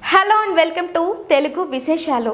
hello and welcome to Telugu విశేషాలు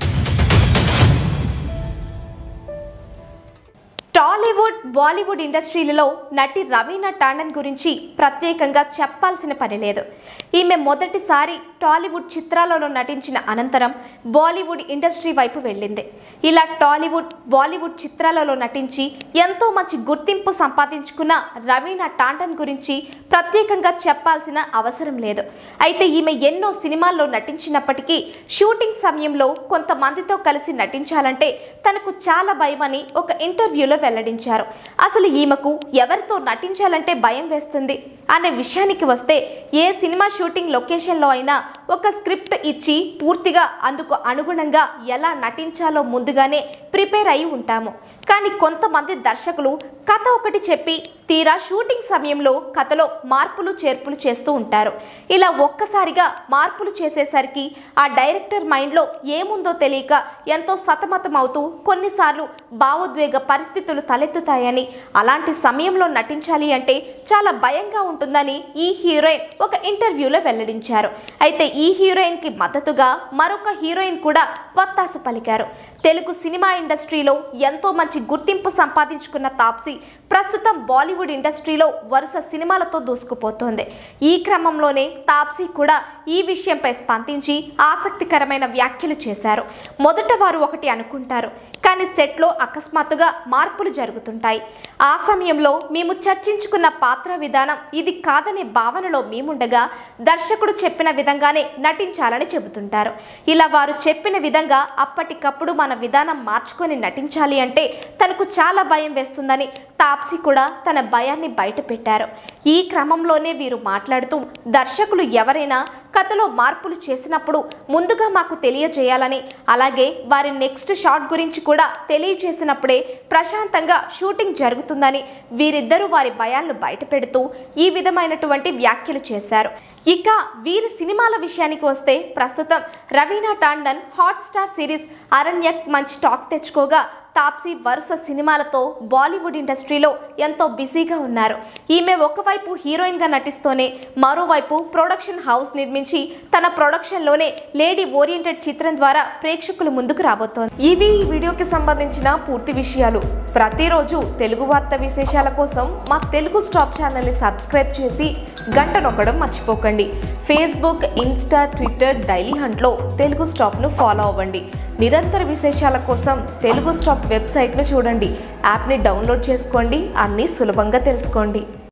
Tollywood Bollywood ఇండస్ట్రీలలో నటి రవీనా టాండన్ గురించి ప్రత్యేకంగా చెప్పాల్సిన పని లేదు ఈమె మొదటిసారి టాలీవుడ్ చిత్రాలలో నటించిన అనంతరం బాలీవుడ్ ఇండస్ట్రీ వైపు వెళ్ళింది ఇలా టాలీవుడ్ బాలీవుడ్ చిత్రాలలో నటించి ఎంతో మంచి గుర్తింపు సంపాదించుకున్న రవీనా టాండన్ గురించి ప్రత్యేకంగా చెప్పాల్సిన అవసరం లేదు అయితే ఈమె ఎన్నో సినిమాల్లో నటించినప్పటికీ షూటింగ్ సమయంలో కొంతమందితో కలిసి నటించాలంటే తనకు చాలా భయమని ఒక ఇంటర్వ్యూలో వెల్లడించారు అసలు ఈమెకు ఎవరితో నటించాలంటే భయం వేస్తుంది అనే విషయానికి వస్తే ఏ సినిమా షూటింగ్ లొకేషన్లో అయినా ఒక స్క్రిప్ట్ ఇచ్చి పూర్తిగా అందుకు అనుగుణంగా ఎలా నటించాలో ముందుగానే ప్రిపేర్ అయి ఉంటాము కానీ కొంతమంది దర్శకులు కథ ఒకటి చెప్పి తీరా షూటింగ్ సమయంలో కథలో మార్పులు చేర్పులు చేస్తూ ఉంటారు ఇలా ఒక్కసారిగా మార్పులు చేసేసరికి ఆ డైరెక్టర్ మైండ్లో ఏముందో తెలియక ఎంతో సతమతం అవుతూ కొన్నిసార్లు భావోద్వేగ పరిస్థితులు తలెత్తుతాయని అలాంటి సమయంలో నటించాలి అంటే చాలా భయంగా ఉంటుందని ఈ హీరోయిన్ ఒక ఇంటర్వ్యూలో వెల్లడించారు అయితే ఈ హీరోయిన్కి మద్దతుగా మరొక హీరోయిన్ కూడా వత్తాసు పలికారు తెలుగు సినిమా ఇండస్ట్రీలో ఎంతో మంచి గుర్తింపు సంపాదించుకున్న తాప్సీ ప్రస్తుతం బాలీవుడ్ ఇండస్ట్రీలో వరుస సినిమాలతో దూసుకుపోతోంది ఈ క్రమంలోనే తాప్సీ కూడా ఈ విషయంపై స్పందించి ఆసక్తికరమైన వ్యాఖ్యలు చేశారు మొదట వారు ఒకటి అనుకుంటారు కానీ సెట్లో అకస్మాత్తుగా మార్పులు జరుగుతుంటాయి ఆ సమయంలో మేము చర్చించుకున్న పాత్ర విధానం ఇది కాదనే భావనలో మేముండగా దర్శకుడు చెప్పిన విధంగానే నటించాలని చెబుతుంటారు ఇలా వారు చెప్పిన విధంగా అప్పటికప్పుడు మన విధానం మార్చుకొని నటించాలి అంటే తనకు చాలా భయం వేస్తుందని తాప్సీ కూడా తన భయాన్ని బయటపెట్టారు ఈ క్రమంలోనే వీరు మాట్లాడుతూ దర్శకులు ఎవరైనా కథలో మార్పులు చేసినప్పుడు ముందుగా మాకు తెలియజేయాలని అలాగే వారి నెక్స్ట్ షాట్ గురించి కూడా తెలియజేసినప్పుడే ప్రశాంతంగా షూటింగ్ జరుగుతుందని వీరిద్దరూ వారి భయాలను బయటపెడుతూ ఈ విధమైనటువంటి వ్యాఖ్యలు చేశారు ఇక వీరి సినిమాల విషయానికి వస్తే ప్రస్తుతం Raveena Tandon Hotstar series Aranyak మంచి టాక్ తెచ్చుకోగా తాప్సీ వరుస సినిమాలతో బాలీవుడ్ ఇండస్ట్రీలో ఎంతో బిజీగా ఉన్నారు ఈమె ఒకవైపు హీరోయిన్గా నటిస్తూనే మరోవైపు ప్రొడక్షన్ హౌస్ నిర్మించి తన ప్రొడక్షన్లోనే లేడీ ఓరియంటెడ్ చిత్రం ద్వారా ప్రేక్షకుల ముందుకు రాబోతోంది ఇవి ఈ వీడియోకి సంబంధించిన పూర్తి విషయాలు ప్రతిరోజు తెలుగు వార్త విశేషాల కోసం మా తెలుగు స్టాప్ ఛానల్ని సబ్స్క్రైబ్ చేసి గంట నొక్కడం మర్చిపోకండి ఫేస్బుక్ ఇన్స్టా ట్విట్టర్ డైలీ హంట్లో తెలుగు స్టాప్ను ఫాలో అవ్వండి నిరంతర విశేషాల కోసం తెలుగు స్టాప్ వెబ్సైట్ను చూడండి యాప్ని డౌన్లోడ్ చేసుకోండి అన్నీ సులభంగా తెలుసుకోండి